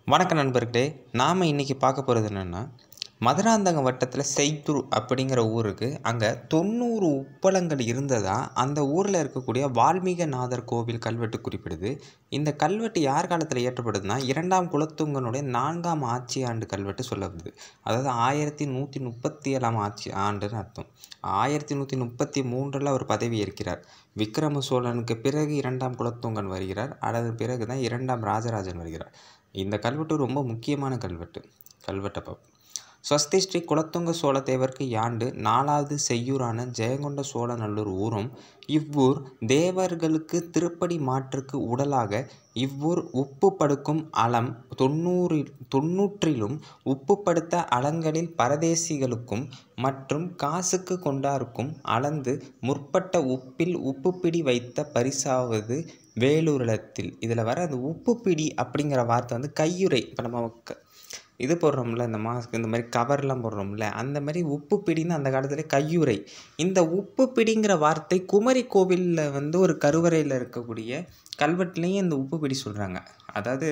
வணக்கம் நண்பர்களே நாம் இன்றைக்கி பார்க்க போகிறது என்னென்னா மதுராந்தகம் வட்டத்தில் செய்தூர் அப்படிங்கிற ஊருக்கு அங்கே தொண்ணூறு உப்பளங்கள் இருந்ததா அந்த ஊரில் இருக்கக்கூடிய வால்மீகநாதர் கோவில் கல்வெட்டு குறிப்பிடுது இந்த கல்வெட்டு யார் காலத்தில் ஏற்றப்படுதுன்னா இரண்டாம் குலத்துங்கனுடைய நான்காம் ஆட்சி ஆண்டு கல்வெட்டு சொல்லப்படுது அதாவது ஆயிரத்தி நூற்றி முப்பத்தி ஏழாம் ஆட்சி ஆண்டுன்னு அர்த்தம் ஆயிரத்தி நூற்றி முப்பத்தி மூன்றில் அவர் பதவி ஏற்கிறார் விக்ரம சோழனுக்கு பிறகு இரண்டாம் குலத்துங்கன் வருகிறார் அதன் பிறகு தான் இரண்டாம் ராஜராஜன் வருகிறார் இந்த கல்வெட்டு ரொம்ப முக்கியமான கல்வெட்டு கல்வெட்டை பார்ப்போம் ஸ்வஸ்தி ஸ்ரீ குலத்துங்க சோழ தேவருக்கு யாண்டு நாலாவது செய்யூரான ஜெயங்கொண்ட சோழநல்லூர் ஊரும் இவ்வூர் தேவர்களுக்கு திருப்படி மாற்றுக்கு உடலாக இவ்வூர் உப்பு படுக்கும் அலம் தொண்ணூறில் தொன்னூற்றிலும் உப்பு படுத்த அலங்களில் பரதேசிகளுக்கும் மற்றும் காசுக்கு கொண்டாருக்கும் அளந்து முற்பட்ட உப்பில் உப்பு பிடி வைத்த பரிசாவது வேலூரிடத்தில் இதில் வர அந்த உப்பு பிடி அப்படிங்கிற வார்த்தை வந்து கையுறை இப்போ நம்ம க- இது போடுறோம்ல இந்த மாஸ்க் இந்த மாதிரி கவர்லாம் போடுறோம்ல அந்த மாதிரி உப்பு பிடின்னு அந்த காலத்தில் கையுறை இந்த உப்பு பிடிங்கிற வார்த்தை குமரி கோவிலில் வந்து ஒரு கருவறையில் இருக்கக்கூடிய கல்வெட்டுலேயும் இந்த உப்பு பிடி சொல்கிறாங்க அதாவது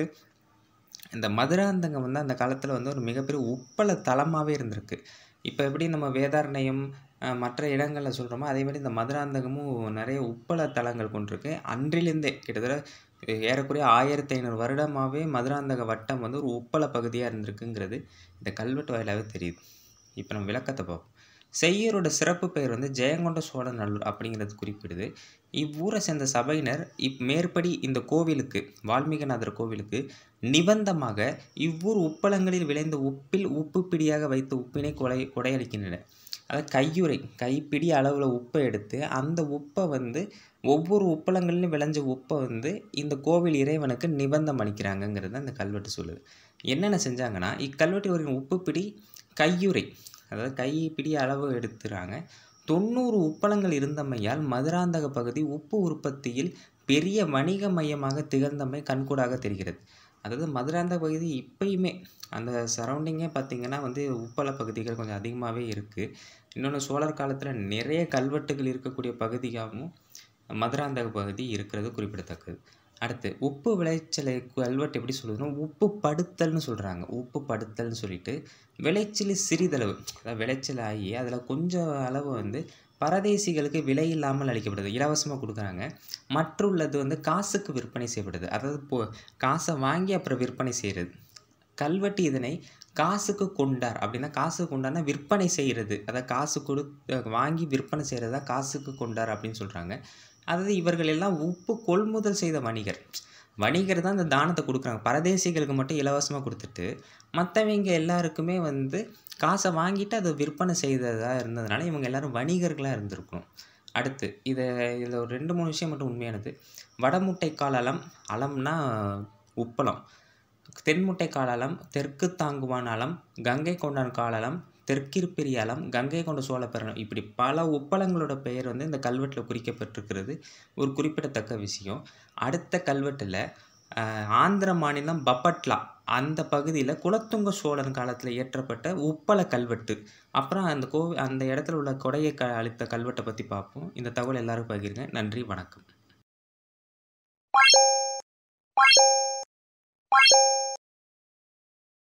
இந்த மதுராந்தகம் வந்து அந்த காலத்தில் வந்து ஒரு மிகப்பெரிய உப்பள தலமாகவே இருந்திருக்கு இப்போ எப்படி நம்ம வேதாரண்யம் அஹ், மற்ற இடங்களில் சொல்கிறோமோ அதே மாதிரி இந்த மதுராந்தகமும் நிறைய உப்பள தலங்கள் கொண்டிருக்கு அன்றிலிருந்தே கிட்டத்தட்ட ஏறக்குறைய ஆயிரத்தி ஐநூறு வருடமாகவே மதுராந்தக வட்டம் வந்து ஒரு உப்பள பகுதியாக இருந்திருக்குங்கிறது இந்த கல்வெட்டு வாயிலாகவே தெரியுது இப்போ நம்ம விளக்கத்தை பார்ப்போம் செய்யூரோட சிறப்பு பெயர் வந்து ஜெயங்கொண்ட சோழநல்லூர் அப்படிங்கிறது குறிப்பிடுது இவ்வூரை சேர்ந்த சபையினர் இப் மேற்படி இந்த கோவிலுக்கு வால்மீகநாதர் கோவிலுக்கு நிபந்தமாக இவ்வூர் உப்பளங்களில் விளைந்த உப்பில் உப்பு பிடியாக வைத்த உப்பினை கொடை கொடையளிக்கின்றனர் அதாவது கையுறை கைப்பிடி அளவில் உப்பை எடுத்து அந்த உப்பை வந்து ஒவ்வொரு உப்பளங்களிலும் விளைஞ்ச உப்பை வந்து இந்த கோவில் இறைவனுக்கு நிபந்தம் அளிக்கிறாங்கங்கிறது அந்த கல்வெட்டு சொல்லுது என்னென்ன செஞ்சாங்கன்னா இக்கல்வெட்டு உப்பு பிடி கையுறை அதாவது கைப்பிடி அளவு எடுத்துறாங்க தொண்ணூறு உப்பளங்கள் இருந்தமையால் மதுராந்தக பகுதி உப்பு உற்பத்தியில் பெரிய வணிக மையமாக திகழ்ந்தமை கண்கூடாக தெரிகிறது அதாவது மதுராந்தக பகுதி இப்பயுமே அந்த சரௌண்டிங்கே பார்த்திங்கன்னா வந்து உப்பள பகுதிகள் கொஞ்சம் அதிகமாகவே இருக்குது இன்னொன்று சோழர் காலத்தில் நிறைய கல்வெட்டுகள் இருக்கக்கூடிய பகுதியாகவும் மதுராந்தக பகுதி இருக்கிறது குறிப்பிடத்தக்கது அடுத்து உப்பு விளைச்சலை கல்வெட்டு எப்படி சொல்லுதுன்னா உப்பு படுத்தல்னு சொல்கிறாங்க உப்பு படுத்தல்னு சொல்லிட்டு விளைச்சல் சிறிதளவு அதாவது விளைச்சல் ஆகி அதில் கொஞ்சம் அளவு வந்து பரதேசிகளுக்கு விலை இல்லாமல் அளிக்கப்படுது இலவசமாக கொடுக்குறாங்க மற்றுள்ளது வந்து காசுக்கு விற்பனை செய்யப்படுது அதாவது இப்போ காசை வாங்கி அப்புறம் விற்பனை செய்கிறது கல்வெட்டு இதனை காசுக்கு கொண்டார் அப்படின்னா காசுக்கு கொண்டார்னா விற்பனை செய்கிறது அதாவது காசு கொடு வாங்கி விற்பனை செய்கிறது தான் காசுக்கு கொண்டார் அப்படின்னு சொல்கிறாங்க அதாவது இவர்கள் எல்லாம் உப்பு கொள்முதல் செய்த வணிகர் வணிகர் தான் இந்த தானத்தை கொடுக்குறாங்க பரதேசிகளுக்கு மட்டும் இலவசமாக கொடுத்துட்டு மற்றவங்க எல்லாருக்குமே வந்து காசை வாங்கிட்டு அதை விற்பனை செய்ததாக இருந்ததுனால இவங்க எல்லாரும் வணிகர்களாக இருந்திருக்கணும் அடுத்து இதை இதில் ஒரு ரெண்டு மூணு விஷயம் மட்டும் உண்மையானது வடமுட்டை கால் அலம் அலம்னா உப்பளம் தென்முட்டை காலலம் தெற்கு தாங்குவான் அலம் கங்கை கொண்டான் காலலம் தெற்கிருப்பெரிய அலம் கங்கை கொண்ட சோழப்பெருணம் இப்படி பல உப்பளங்களோட பெயர் வந்து இந்த கல்வெட்டில் குறிக்கப்பட்டிருக்கிறது ஒரு குறிப்பிடத்தக்க விஷயம் அடுத்த கல்வெட்டில் ஆஹ், ஆந்திர மாநிலம் பப்பட்லா அந்த பகுதியில் குலத்துங்க சோழன் காலத்தில் இயற்றப்பட்ட உப்பள கல்வெட்டு அப்புறம் அந்த கோவில் அந்த இடத்துல உள்ள கொடையை க அளித்த கல்வெட்டை பற்றி பார்ப்போம் இந்த தகவல் எல்லாரும் பகிருங்க நன்றி வணக்கம்